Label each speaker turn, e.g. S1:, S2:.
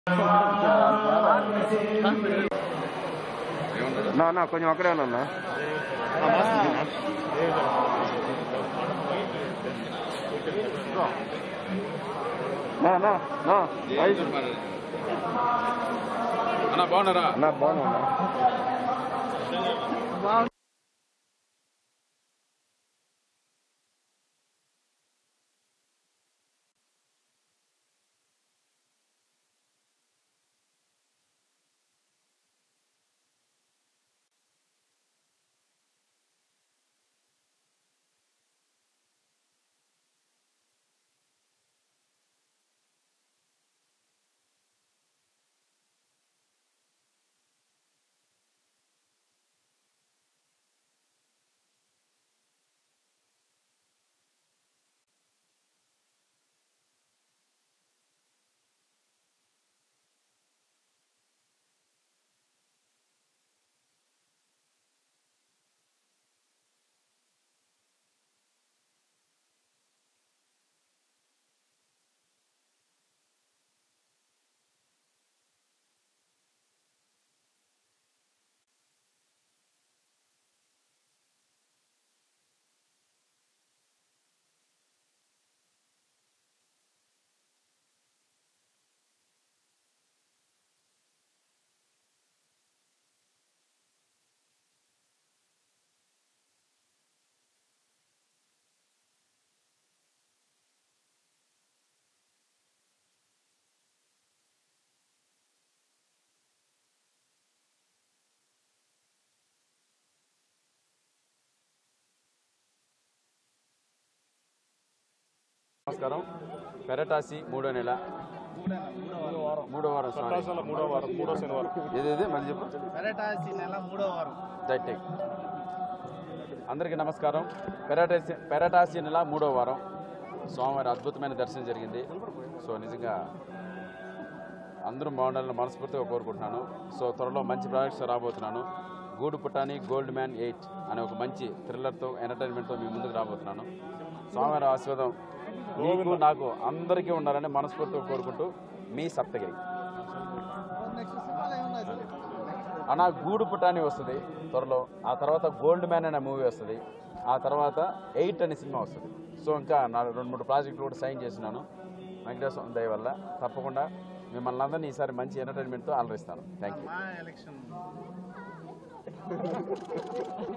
S1: నా నా కొంచెం అక్కడే ఉన్నా నా నా నా ఐదు.
S2: అన్న బాగున్నారా
S1: నా బాగున్నా
S2: నమస్కారం పెరటాసి మూడో నెల మూడో వారం సారీ
S3: మూడో వారం మూడో శనివారం
S2: ఏదేదే మళ్ళీ చెప్పు
S4: పెరటాసి నెల మూడో వారం
S2: జైటెక్ అందరికీ నమస్కారం పెరటాసి పెరటాసి నెల మూడో వారం స్వామివారి అద్భుతమైన దర్శనం జరిగింది సో నిజంగా అందరూ బాగుండాలని మనస్ఫూర్తిగా కోరుకుంటున్నాను సో త్వరలో మంచి ప్రాజెక్ట్స్ రాబోతున్నాను గూడు పుట్టాని గోల్డ్ మ్యాన్ ఎయిట్ అనే ఒక మంచి థ్రిల్లర్తో ఎంటర్టైన్మెంట్తో మీ ముందుకు రాబోతున్నాను స్వామివారి ఆశీర్వాదం నీకు నాకు అందరికీ ఉండాలని మనస్ఫూర్తిగా కోరుకుంటూ మీ సప్తగిరి
S4: నెక్స్ట్ సినిమాలు ఏమున్నాయి సార్
S2: అన్న గూడు పుటాని వస్తుంది త్వరలో ఆ తర్వాత గోల్డ్ మ్యాన్ అనే మూవీ వస్తుంది ఆ తర్వాత ఎయిట్ అనే సినిమా వస్తుంది సో ఇంకా నా రెండు మూడు ప్రాజెక్టులు కూడా సైన్ చేసినాను వెంకటేశ్వర దయ వల్ల తప్పకుండా మిమ్మల్ని అందరినీ ఈసారి మంచి ఎంటర్టైన్మెంట్తో అలరిస్తాను థ్యాంక్ యూ
S4: మా ఎలక్షన్